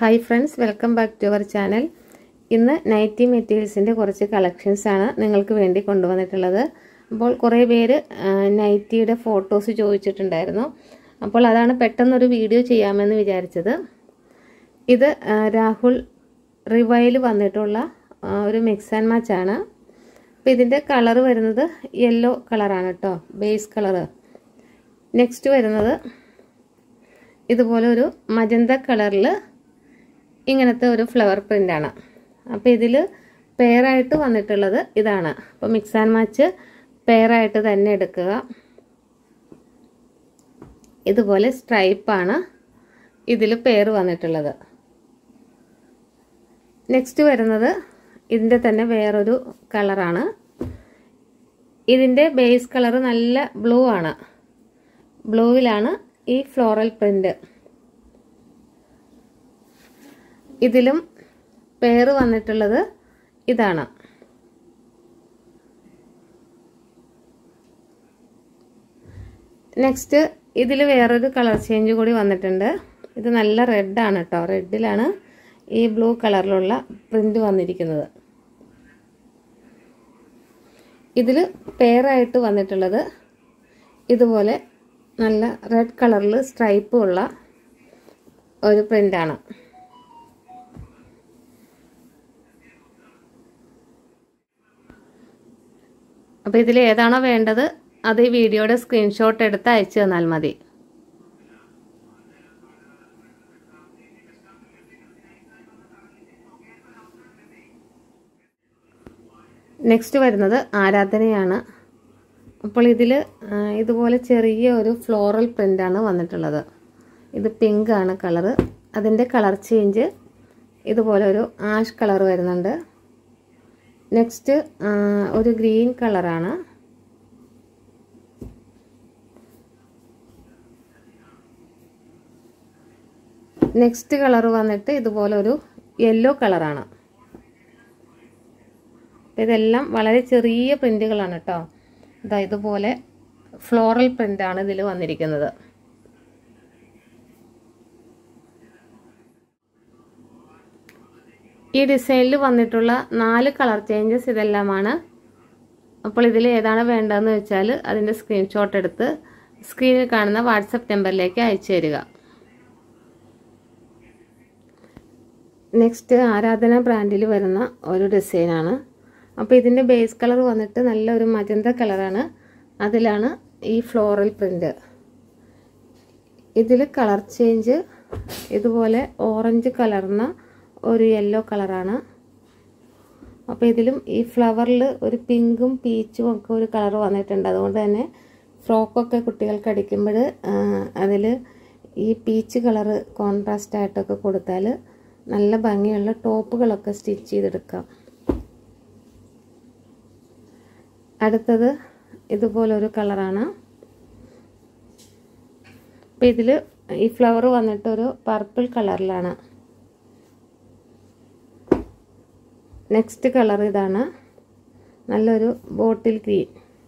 hi friends welcome back to our channel ഇന്ന് nighty മെറ്റീരിയൽസിൻ്റെ കുറച്ച് കളക്ഷൻസ് ആണ് നിങ്ങൾക്ക് വേണ്ടി കൊണ്ടുവന്നിട്ടുള്ളത് അപ്പോൾ കുറേ പേര് ആ, നൈറ്റിയുടെ ഫോട്ടോസ് ചോദിച്ചിട്ടുണ്ടായിരുന്നു അപ്പോൾ അതാണ് പെട്ടെന്നൊരു വീഡിയോ ചെയ്യാമെന്ന് വിചാരിച്ചത് ഇത് ആ, രാഹുൽ റിവൈൽ വന്നിട്ടുള്ള ആ, ഒരു മിക്സ് ആൻഡ് മാച്ച് ആണ് അപ്പോൾ ഇതിൻ്റെ കളർ വരുന്നത് യെല്ലോ കളറാണ് കേട്ടോ ബേസ് കളറ് നെക്സ്റ്റ് വരുന്നത് ഇതുപോലെ ഒരു മജന്ത കളറിൽ ഇങ്ങനത്തെ ഒരു ഫ്ലവർ പ്രിൻ്റാണ് അപ്പോൾ ഇതിൽ പെയറായിട്ട് വന്നിട്ടുള്ളത് ഇതാണ് അപ്പോൾ മിക്സ് ആൻഡ് മാച്ച് പെയറായിട്ട് തന്നെ എടുക്കുക ഇതുപോലെ സ്ട്രൈപ്പാണ് ഇതിൽ പെയർ വന്നിട്ടുള്ളത് നെക്സ്റ്റ് വരുന്നത് ഇതിൻ്റെ തന്നെ വേറൊരു കളറാണ് ഇതിൻ്റെ ബേസ് കളർ നല്ല ബ്ലൂ ആണ് ബ്ലൂവിലാണ് ഈ ഫ്ലോറൽ പ്രിൻ്റ് ഇതിലും പേര് വന്നിട്ടുള്ളത് ഇതാണ് നെക്സ്റ്റ് ഇതിൽ വേറൊരു കളർ ചേഞ്ച് കൂടി വന്നിട്ടുണ്ട് ഇത് നല്ല റെഡാണ് കേട്ടോ റെഡിലാണ് ഈ ബ്ലൂ കളറിലുള്ള പ്രിൻ്റ് വന്നിരിക്കുന്നത് ഇതിൽ പെയറായിട്ട് വന്നിട്ടുള്ളത് ഇതുപോലെ നല്ല റെഡ് കളറിൽ സ്ട്രൈപ്പും ഉള്ള ഒരു പ്രിൻ്റാണ് അപ്പോൾ ഇതിൽ ഏതാണോ വേണ്ടത് അത് ഈ വീഡിയോയുടെ സ്ക്രീൻഷോട്ട് എടുത്ത് അയച്ചു തന്നാൽ മതി നെക്സ്റ്റ് വരുന്നത് ആരാധനയാണ് അപ്പോൾ ഇതിൽ ഇതുപോലെ ചെറിയ ഒരു ഫ്ലോറൽ പ്രിൻ്റാണ് വന്നിട്ടുള്ളത് ഇത് പിങ്ക് ആണ് കളറ് അതിൻ്റെ കളർ ചേഞ്ച് ഇതുപോലെ ഒരു ആഷ് കളർ വരുന്നുണ്ട് നെക്സ്റ്റ് ഒരു ഗ്രീൻ കളറാണ് നെക്സ്റ്റ് കളർ വന്നിട്ട് ഇതുപോലെ ഒരു യെല്ലോ കളറാണ് ഇതെല്ലാം വളരെ ചെറിയ പ്രിന്റുകളാണ് കേട്ടോ ഇതാ ഇതുപോലെ ഫ്ലോറൽ പ്രിന്റാണ് ഇതിൽ വന്നിരിക്കുന്നത് ഈ ഡിസൈനിൽ വന്നിട്ടുള്ള നാല് കളർ ചേഞ്ചസ് ഇതെല്ലാമാണ് അപ്പോൾ ഇതിൽ ഏതാണ് വേണ്ടതെന്ന് വെച്ചാൽ അതിൻ്റെ സ്ക്രീൻഷോട്ട് എടുത്ത് സ്ക്രീനിൽ കാണുന്ന വാട്സപ്പ് നമ്പറിലേക്ക് അയച്ചു തരിക നെക്സ്റ്റ് ആരാധന ബ്രാൻഡിൽ വരുന്ന ഒരു ഡിസൈനാണ് അപ്പോൾ ഇതിൻ്റെ ബേസ് കളർ വന്നിട്ട് നല്ലൊരു മജന്ത കളറാണ് അതിലാണ് ഈ ഫ്ലോറൽ പ്രിൻ്റ് ഇതിൽ കളർ ചേഞ്ച് ഇതുപോലെ ഓറഞ്ച് കലർന്ന ഒരു യെല്ലോ കളറാണ് അപ്പോൾ ഇതിലും ഈ ഫ്ലവറിൽ ഒരു പിങ്കും പീച്ചും ഒക്കെ ഒരു കളർ വന്നിട്ടുണ്ട് അതുകൊണ്ട് തന്നെ ഫ്രോക്കൊക്കെ കുട്ടികൾക്ക് അടിക്കുമ്പോൾ അതിൽ ഈ പീച്ച് കളറ് കോൺട്രാസ്റ്റ് ആയിട്ടൊക്കെ കൊടുത്താൽ നല്ല ഭംഗിയുള്ള ടോപ്പുകളൊക്കെ സ്റ്റിച്ച് ചെയ്തെടുക്കാം അടുത്തത് ഇതുപോലൊരു കളറാണ് അപ്പം ഇതിൽ ഈ ഫ്ലവർ വന്നിട്ടൊരു പർപ്പിൾ കളറിലാണ് നെക്സ്റ്റ് കളർ ഇതാണ് നല്ലൊരു ബോട്ടിൽ ഗ്രീൻ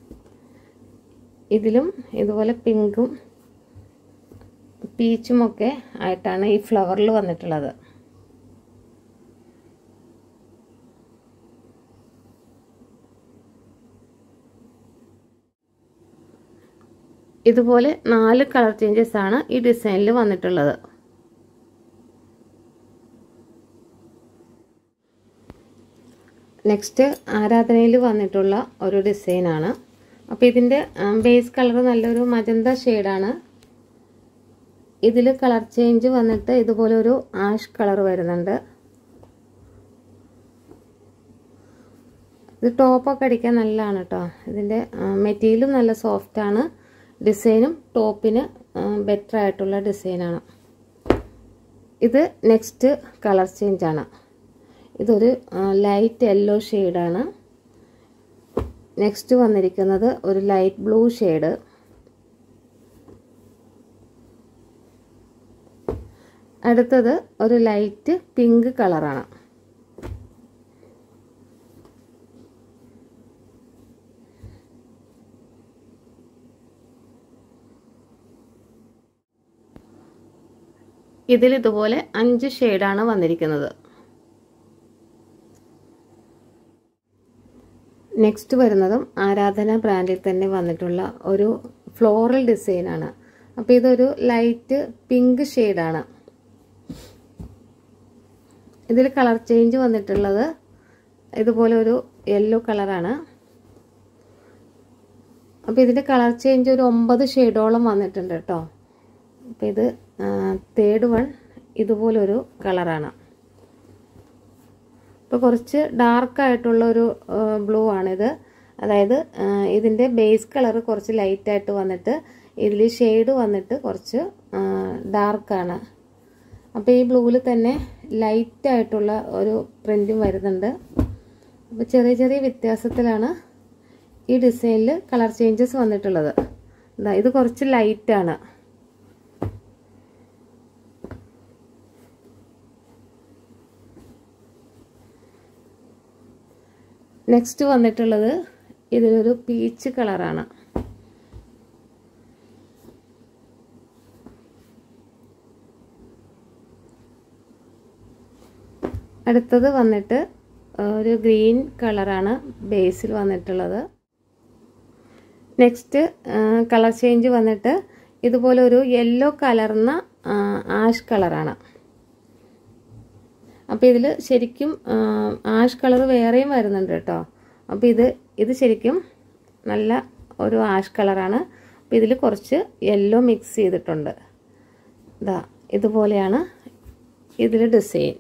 ഇതിലും ഇതുപോലെ പിങ്കും പീച്ചുമൊക്കെ ആയിട്ടാണ് ഈ ഫ്ലവറിൽ വന്നിട്ടുള്ളത് ഇതുപോലെ നാല് കളർ ചേഞ്ചസ് ആണ് ഈ ഡിസൈനിൽ വന്നിട്ടുള്ളത് നെക്സ്റ്റ് ആരാധനയിൽ വന്നിട്ടുള്ള ഒരു ഡിസൈനാണ് അപ്പോൾ ഇതിൻ്റെ ബേസ് കളർ നല്ലൊരു മജന്ത ഷെയ്ഡാണ് ഇതിൽ കളർ ചേഞ്ച് വന്നിട്ട് ഇതുപോലെ ഒരു ആഷ് കളർ വരുന്നുണ്ട് ഇത് ടോപ്പൊക്കെ അടിക്കാൻ നല്ലതാണ് കേട്ടോ ഇതിൻ്റെ മെറ്റീരിയലും നല്ല സോഫ്റ്റാണ് ഡിസൈനും ടോപ്പിന് ബെറ്റർ ആയിട്ടുള്ള ഡിസൈനാണ് ഇത് നെക്സ്റ്റ് കളർ ചേഞ്ച് ആണ് ഇതൊരു ലൈറ്റ് യെല്ലോ ഷെയ്ഡാണ് നെക്സ്റ്റ് വന്നിരിക്കുന്നത് ഒരു ലൈറ്റ് ബ്ലൂ ഷെയ്ഡ് അടുത്തത് ഒരു ലൈറ്റ് പിങ്ക് കളറാണ് ഇതിൽ ഇതുപോലെ അഞ്ച് ഷെയ്ഡാണ് വന്നിരിക്കുന്നത് നെക്സ്റ്റ് വരുന്നതും ആരാധന ബ്രാൻഡിൽ തന്നെ വന്നിട്ടുള്ള ഒരു ഫ്ലോറൽ ഡിസൈനാണ് അപ്പോൾ ഇതൊരു ലൈറ്റ് പിങ്ക് ഷെയ്ഡാണ് ഇതിൽ കളർ ചേഞ്ച് വന്നിട്ടുള്ളത് ഇതുപോലെ ഒരു യെല്ലോ കളറാണ് അപ്പോൾ ഇതിൻ്റെ കളർ ചേഞ്ച് ഒരു ഒമ്പത് ഷെയ്ഡോളം വന്നിട്ടുണ്ട് കേട്ടോ അപ്പോൾ ഇത് തേർഡ് വൺ ഇതുപോലൊരു കളറാണ് ഇപ്പോൾ കുറച്ച് ഡാർക്കായിട്ടുള്ള ഒരു ബ്ലൂ ആണിത് അതായത് ഇതിൻ്റെ ബേസ് കളർ കുറച്ച് ലൈറ്റായിട്ട് വന്നിട്ട് ഇതിൽ ഷെയ്ഡ് വന്നിട്ട് കുറച്ച് ഡാർക്കാണ് അപ്പോൾ ഈ ബ്ലൂവിൽ തന്നെ ലൈറ്റായിട്ടുള്ള ഒരു പ്രിൻറ്റും വരുന്നുണ്ട് അപ്പോൾ ചെറിയ ചെറിയ വ്യത്യാസത്തിലാണ് ഈ ഡിസൈനിൽ കളർ ചേഞ്ചസ് വന്നിട്ടുള്ളത് ഇത് കുറച്ച് ലൈറ്റാണ് നെക്സ്റ്റ് വന്നിട്ടുള്ളത് ഇതിലൊരു പീച്ച് കളറാണ് അടുത്തത് വന്നിട്ട് ഒരു ഗ്രീൻ കളറാണ് ബേസിൽ വന്നിട്ടുള്ളത് നെക്സ്റ്റ് കളർ ചേഞ്ച് വന്നിട്ട് ഇതുപോലെ ഒരു യെല്ലോ കലർന്ന ആഷ് കളറാണ് അപ്പോൾ ഇതിൽ ശരിക്കും ആഷ് കളർ വേറെയും വരുന്നുണ്ട് കേട്ടോ അപ്പോൾ ഇത് ഇത് ശരിക്കും നല്ല ഒരു ആഷ് കളറാണ് അപ്പോൾ ഇതിൽ കുറച്ച് യെല്ലോ മിക്സ് ചെയ്തിട്ടുണ്ട് ഇതാ ഇതുപോലെയാണ് ഇതിൽ ഡിസൈൻ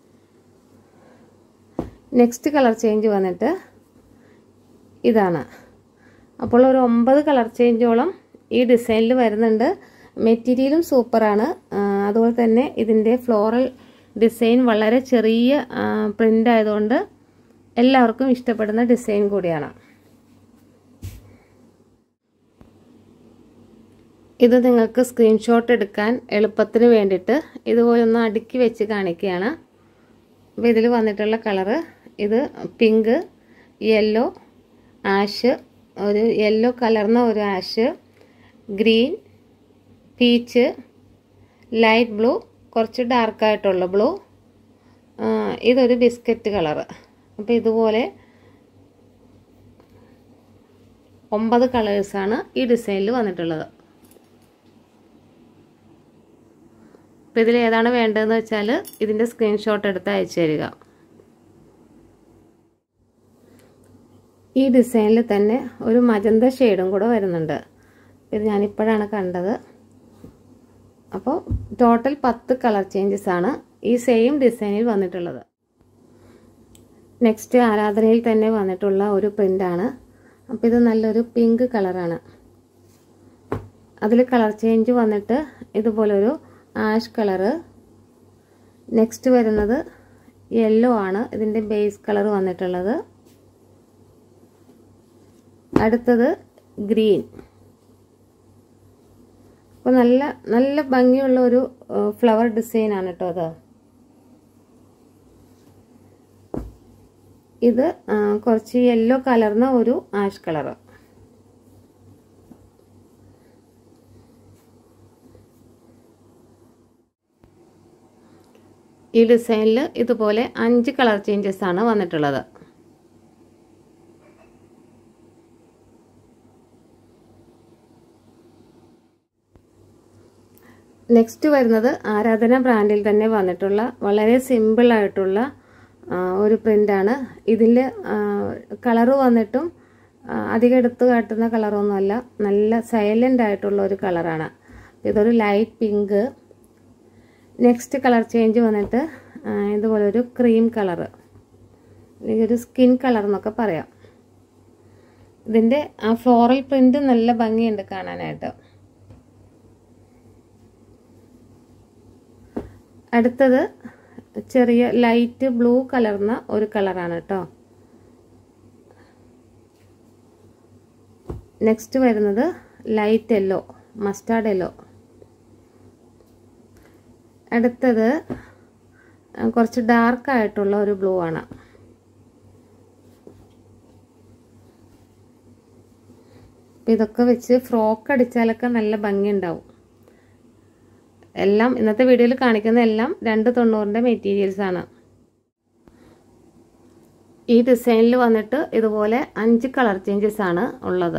നെക്സ്റ്റ് കളർ ചേഞ്ച് വന്നിട്ട് ഇതാണ് അപ്പോൾ ഒരു ഒമ്പത് കളർ ചേഞ്ചോളം ഈ ഡിസൈനിൽ വരുന്നുണ്ട് മെറ്റീരിയലും സൂപ്പറാണ് അതുപോലെ തന്നെ ഇതിൻ്റെ ഫ്ലോറൽ ഡിസൈൻ വളരെ ചെറിയ പ്രിൻ്റ് ആയതുകൊണ്ട് എല്ലാവർക്കും ഇഷ്ടപ്പെടുന്ന ഡിസൈൻ കൂടിയാണ് ഇത് നിങ്ങൾക്ക് സ്ക്രീൻഷോട്ട് എടുക്കാൻ എളുപ്പത്തിന് വേണ്ടിയിട്ട് ഇതുപോലെ ഒന്ന് അടുക്കി വെച്ച് കാണിക്കുകയാണ് അപ്പോൾ ഇതിൽ വന്നിട്ടുള്ള കളറ് ഇത് പിങ്ക് യെല്ലോ ആഷ് ഒരു യെല്ലോ കലർന്ന ഒരു ash green peach light blue കുറച്ച് ഡാർക്കായിട്ടുള്ള ബ്ലൂ ഇതൊരു ബിസ്ക്കറ്റ് കളറ് അപ്പോൾ ഇതുപോലെ ഒമ്പത് കളേഴ്സാണ് ഈ ഡിസൈനിൽ വന്നിട്ടുള്ളത് അപ്പോൾ ഇതിൽ ഏതാണ് വേണ്ടതെന്ന് വെച്ചാൽ ഇതിൻ്റെ സ്ക്രീൻഷോട്ട് എടുത്ത് അയച്ചു തരിക ഈ ഡിസൈനിൽ തന്നെ ഒരു മജന്ത ഷെയ്ഡും കൂടെ വരുന്നുണ്ട് ഇത് ഞാനിപ്പോഴാണ് കണ്ടത് അപ്പോൾ ടോട്ടൽ പത്ത് കളർ ചേഞ്ചസ് ആണ് ഈ സെയിം ഡിസൈനിൽ വന്നിട്ടുള്ളത് നെക്സ്റ്റ് ആരാധനയിൽ തന്നെ വന്നിട്ടുള്ള ഒരു പ്രിൻ്റാണ് അപ്പോൾ ഇത് നല്ലൊരു പിങ്ക് കളറാണ് അതിൽ കളർ ചേഞ്ച് വന്നിട്ട് ഇതുപോലൊരു ആഷ് കളറ് നെക്സ്റ്റ് വരുന്നത് യെല്ലോ ആണ് ഇതിൻ്റെ ബേസ് കളർ വന്നിട്ടുള്ളത് അടുത്തത് ഗ്രീൻ അപ്പോൾ നല്ല നല്ല ഭംഗിയുള്ള ഒരു ഫ്ലവർ ഡിസൈൻ ആണ് കേട്ടോ അത് ഇത് കുറച്ച് യെല്ലോ കലർന്ന ഒരു ആഷ് കളറ് ഈ ഡിസൈനിൽ ഇതുപോലെ അഞ്ച് കളർ ചേഞ്ചസ് ആണ് വന്നിട്ടുള്ളത് നെക്സ്റ്റ് വരുന്നത് ആരാധന ബ്രാൻഡിൽ തന്നെ വന്നിട്ടുള്ള വളരെ സിമ്പിൾ ആയിട്ടുള്ള ഒരു പ്രിൻ്റാണ് ഇതിൽ കളറ് വന്നിട്ടും അധികം എടുത്തു കാട്ടുന്ന കളറൊന്നുമല്ല നല്ല സൈലൻ്റ് ആയിട്ടുള്ള ഒരു കളറാണ് ഇതൊരു light pink next colour change വന്നിട്ട് ഇതുപോലെ ഒരു ക്രീം കളറ് അല്ലെങ്കിൽ ഒരു സ്കിൻ കളർ എന്നൊക്കെ പറയാം ഇതിൻ്റെ ആ ഫ്ലോറൽ പ്രിൻ്റ് നല്ല ഭംഗിയുണ്ട് കാണാനായിട്ട് അടുത്തത് ചെറിയ ലൈറ്റ് ബ്ലൂ കലർന്ന ഒരു കളറാണ് കേട്ടോ നെക്സ്റ്റ് വരുന്നത് ലൈറ്റ് യെല്ലോ മസ്റ്റാർഡ് യെല്ലോ അടുത്തത് കുറച്ച് ഡാർക്ക് ആയിട്ടുള്ള ഒരു ബ്ലൂ ആണ് ഇതൊക്കെ വെച്ച് ഫ്രോക്ക് അടിച്ചാലൊക്കെ നല്ല ഭംഗി ഉണ്ടാവും എല്ലാം ഇന്നത്തെ വീഡിയോയിൽ കാണിക്കുന്ന എല്ലാം രണ്ട് തൊണ്ണൂറിൻ്റെ മെറ്റീരിയൽസ് ആണ് ഈ ഡിസൈനിൽ വന്നിട്ട് ഇതുപോലെ അഞ്ച് കളർ ചേഞ്ചസ് ആണ് ഉള്ളത്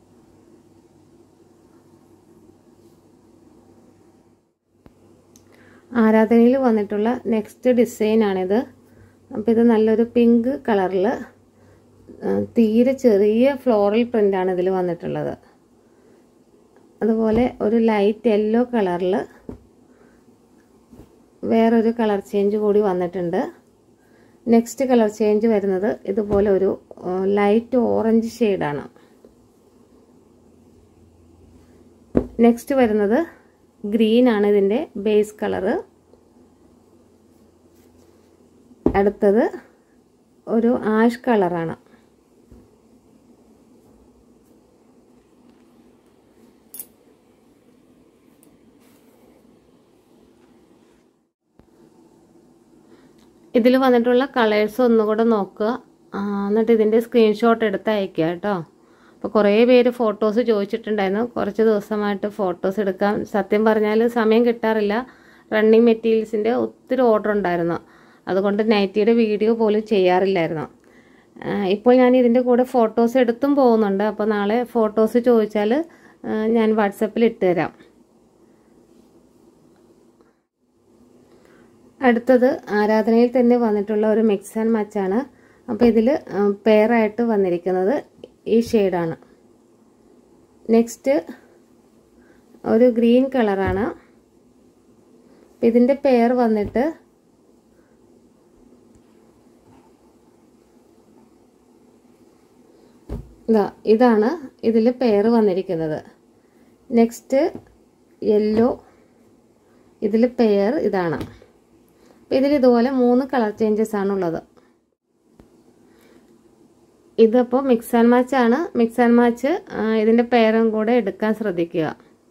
ആരാധനയിൽ വന്നിട്ടുള്ള നെക്സ്റ്റ് ഡിസൈൻ ആണിത് അപ്പോൾ ഇത് നല്ലൊരു പിങ്ക് കളറിൽ തീരെ ചെറിയ ഫ്ലോറൽ പ്രിൻ്റാണ് ഇതിൽ വന്നിട്ടുള്ളത് അതുപോലെ ഒരു ലൈറ്റ് യെല്ലോ കളറിൽ വേറൊരു കളർ ചേഞ്ച് കൂടി വന്നിട്ടുണ്ട് നെക്സ്റ്റ് കളർ ചേഞ്ച് വരുന്നത് ഇതുപോലെ ഒരു ലൈറ്റ് ഓറഞ്ച് ഷെയ്ഡാണ് നെക്സ്റ്റ് വരുന്നത് ഗ്രീൻ ആണ് ഇതിൻ്റെ ബേസ് കളറ് അടുത്തത് ഒരു ആഷ് കളറാണ് ഇതിൽ വന്നിട്ടുള്ള കളേഴ്സ് ഒന്നുകൂടെ നോക്കുക എന്നിട്ട് ഇതിൻ്റെ സ്ക്രീൻഷോട്ട് എടുത്ത് അയക്കുക കേട്ടോ അപ്പോൾ കുറേ പേര് ഫോട്ടോസ് ചോദിച്ചിട്ടുണ്ടായിരുന്നു കുറച്ച് ദിവസമായിട്ട് ഫോട്ടോസ് എടുക്കാൻ സത്യം പറഞ്ഞാൽ സമയം കിട്ടാറില്ല റണ്ണിങ് മെറ്റീരിയൽസിൻ്റെ ഒത്തിരി ഓർഡർ ഉണ്ടായിരുന്നു അതുകൊണ്ട് നൈറ്റിയുടെ വീഡിയോ പോലും ചെയ്യാറില്ലായിരുന്നു ഇപ്പോൾ ഞാൻ ഇതിൻ്റെ കൂടെ ഫോട്ടോസ് എടുത്തും പോകുന്നുണ്ട് അപ്പോൾ നാളെ ഫോട്ടോസ് ചോദിച്ചാൽ ഞാൻ വാട്സപ്പിൽ ഇട്ട് തരാം അടുത്തത് ആരാധനയിൽ തന്നെ വന്നിട്ടുള്ള ഒരു മിക്സ് ആൻഡ് മച്ചാണ് അപ്പോൾ ഇതിൽ പെയറായിട്ട് വന്നിരിക്കുന്നത് ഈ ഷെയ്ഡാണ് നെക്സ്റ്റ് ഒരു ഗ്രീൻ കളറാണ് ഇതിൻ്റെ പെയർ വന്നിട്ട് ഇതാ ഇതാണ് ഇതിൽ പെയർ വന്നിരിക്കുന്നത് നെക്സ്റ്റ് യെല്ലോ ഇതിൽ പെയർ ഇതാണ് അപ്പോൾ ഇതിൽ ഇതുപോലെ മൂന്ന് കളർ ചേഞ്ചസ് ആണുള്ളത് ഇതിപ്പോൾ മിക്സ് ആൻഡ് മാച്ച് ആണ് മിക്സ് ആൻഡ് മാച്ച് ഇതിൻ്റെ പേരും കൂടെ എടുക്കാൻ ശ്രദ്ധിക്കുക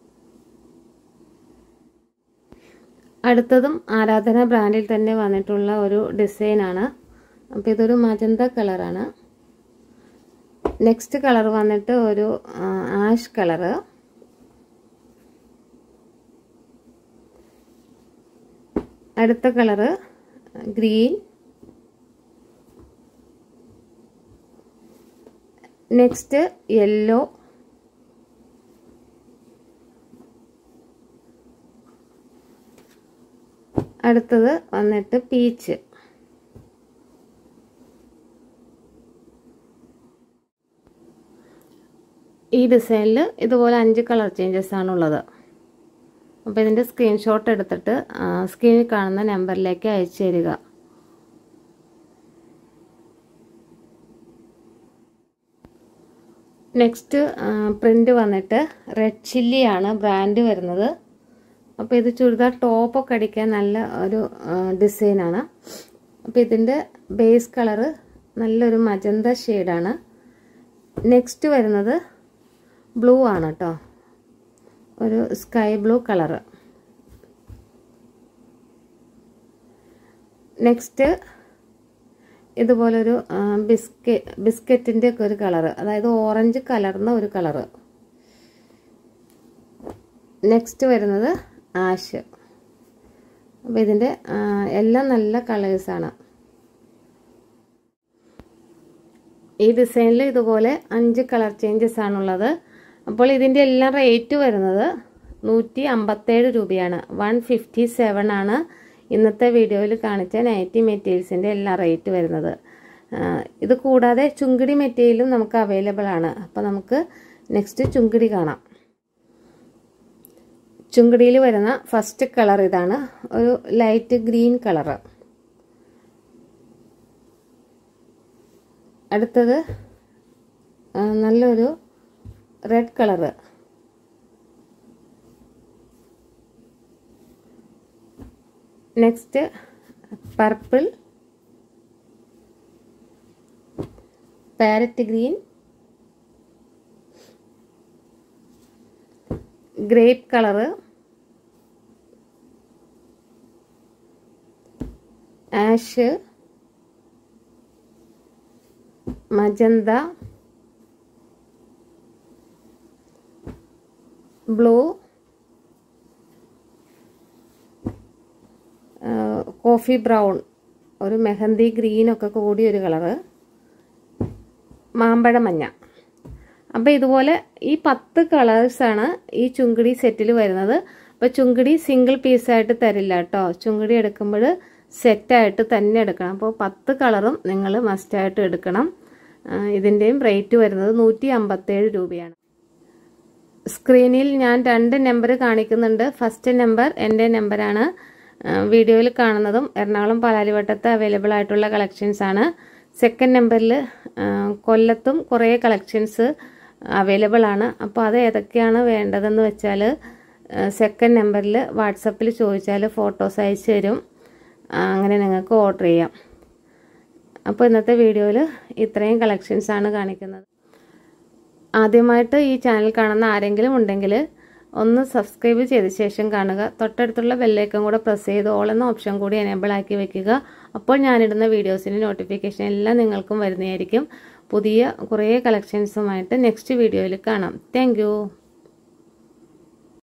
അടുത്തതും ആരാധന ബ്രാൻഡിൽ തന്നെ വന്നിട്ടുള്ള ഒരു ഡിസൈനാണ് അപ്പോൾ ഇതൊരു മജന്ത കളറാണ് നെക്സ്റ്റ് കളർ വന്നിട്ട് ഒരു ആഷ് കളറ് അടുത്ത കളറ് ഗ്രീൻ നെക്സ്റ്റ് യെല്ലോ അടുത്തത് വന്നിട്ട് പീച്ച് ഈ ഡിസൈനിൽ ഇതുപോലെ അഞ്ച് കളർ ചേഞ്ചസ് ആണുള്ളത് അപ്പോൾ ഇതിൻ്റെ സ്ക്രീൻഷോട്ട് എടുത്തിട്ട് സ്ക്രീനിൽ കാണുന്ന നമ്പറിലേക്ക് അയച്ചു തരിക നെക്സ്റ്റ് പ്രിൻ്റ് വന്നിട്ട് റെഡ് ചില്ലിയാണ് ബ്രാൻഡ് വരുന്നത് അപ്പോൾ ഇത് ചുരിദാർ ടോപ്പൊക്കെ അടിക്കാൻ നല്ല ഒരു ഡിസൈനാണ് അപ്പോൾ ഇതിൻ്റെ ബേസ് കളറ് നല്ലൊരു മജന്ത ഷെയ്ഡാണ് നെക്സ്റ്റ് വരുന്നത് ബ്ലൂ ആണ് കേട്ടോ ഒരു സ്കൈ ബ്ലൂ കളറ് നെക്സ്റ്റ് ഇതുപോലൊരു ബിസ്കെ ബിസ്ക്കറ്റിൻ്റെ ഒക്കെ ഒരു കളറ് അതായത് ഓറഞ്ച് കലർന്ന ഒരു കളറ് നെക്സ്റ്റ് വരുന്നത് ആഷ് അപ്പോൾ ഇതിൻ്റെ എല്ലാം നല്ല കളേഴ്സാണ് ഈ ഡിസൈനിൽ ഇതുപോലെ അഞ്ച് കളർ ചേഞ്ചസ് ആണുള്ളത് അപ്പോൾ ഇതിൻ്റെ എല്ലാം റേറ്റ് വരുന്നത് നൂറ്റി അമ്പത്തേഴ് രൂപയാണ് വൺ ഫിഫ്റ്റി സെവൻ ആണ് ഇന്നത്തെ വീഡിയോയിൽ കാണിച്ച നൈറ്റി മെറ്റീരിയൽസിൻ്റെ എല്ലാ റേറ്റ് വരുന്നത് ഇത് കൂടാതെ ചുങ്കിടി മെറ്റീരിയലും നമുക്ക് അവൈലബിൾ ആണ് അപ്പോൾ നമുക്ക് നെക്സ്റ്റ് ചുങ്കിടി കാണാം ചുങ്കിടിയിൽ വരുന്ന ഫസ്റ്റ് കളർ ഇതാണ് ഒരു ലൈറ്റ് ഗ്രീൻ കളറ് അടുത്തത് നല്ലൊരു red colour next purple parrot green grape colour ash magenta blue coffee brown ഒരു മെഹന്തി ഗ്രീനൊക്കെ കൂടി ഒരു കളറ് മാമ്പഴ മഞ്ഞ അപ്പോൾ ഇതുപോലെ ഈ പത്ത് കളേഴ്സാണ് ഈ ചുങ്കിടി സെറ്റിൽ വരുന്നത് അപ്പോൾ ചുങ്കിടി സിംഗിൾ പീസായിട്ട് തരില്ല കേട്ടോ ചുങ്കിടി എടുക്കുമ്പോൾ സെറ്റായിട്ട് തന്നെ എടുക്കണം അപ്പോൾ പത്ത് കളറും നിങ്ങൾ മസ്റ്റായിട്ട് എടുക്കണം ഇതിൻ്റെയും റേറ്റ് വരുന്നത് നൂറ്റി അമ്പത്തേഴ് രൂപയാണ് സ്ക്രീനിൽ ഞാൻ രണ്ട് നമ്പർ കാണിക്കുന്നുണ്ട് ഫസ്റ്റ് നമ്പർ എൻ്റെ നമ്പറാണ് വീഡിയോയിൽ കാണുന്നതും എറണാകുളം പാലാരിവട്ടത്ത് അവൈലബിൾ ആയിട്ടുള്ള കളക്ഷൻസ് ആണ് സെക്കൻഡ് നമ്പറിൽ കൊല്ലത്തും കുറേ കളക്ഷൻസ് അവൈലബിൾ ആണ് അപ്പോൾ അത് ഏതൊക്കെയാണ് വേണ്ടതെന്ന് വെച്ചാൽ സെക്കൻഡ് നമ്പറിൽ വാട്സപ്പിൽ ചോദിച്ചാൽ ഫോട്ടോസ് അയച്ചു തരും അങ്ങനെ നിങ്ങൾക്ക് ഓർഡർ ചെയ്യാം അപ്പോൾ ഇന്നത്തെ വീഡിയോയിൽ ഇത്രയും കളക്ഷൻസ് ആണ് കാണിക്കുന്നത് ആദ്യമായിട്ട് ഈ ചാനൽ കാണുന്ന ആരെങ്കിലും ഉണ്ടെങ്കിൽ ഒന്ന് സബ്സ്ക്രൈബ് ചെയ്ത ശേഷം കാണുക തൊട്ടടുത്തുള്ള ബെല്ലൈക്കൺ കൂടെ പ്രസ് ചെയ്ത് ഓൾ എന്ന ഓപ്ഷൻ കൂടി എനേബിൾ ആക്കി വെക്കുക അപ്പോൾ ഞാനിടുന്ന വീഡിയോസിൻ്റെ നോട്ടിഫിക്കേഷൻ എല്ലാം നിങ്ങൾക്കും വരുന്നതായിരിക്കും പുതിയ കുറേ കളക്ഷൻസുമായിട്ട് നെക്സ്റ്റ് വീഡിയോയിൽ കാണാം താങ്ക്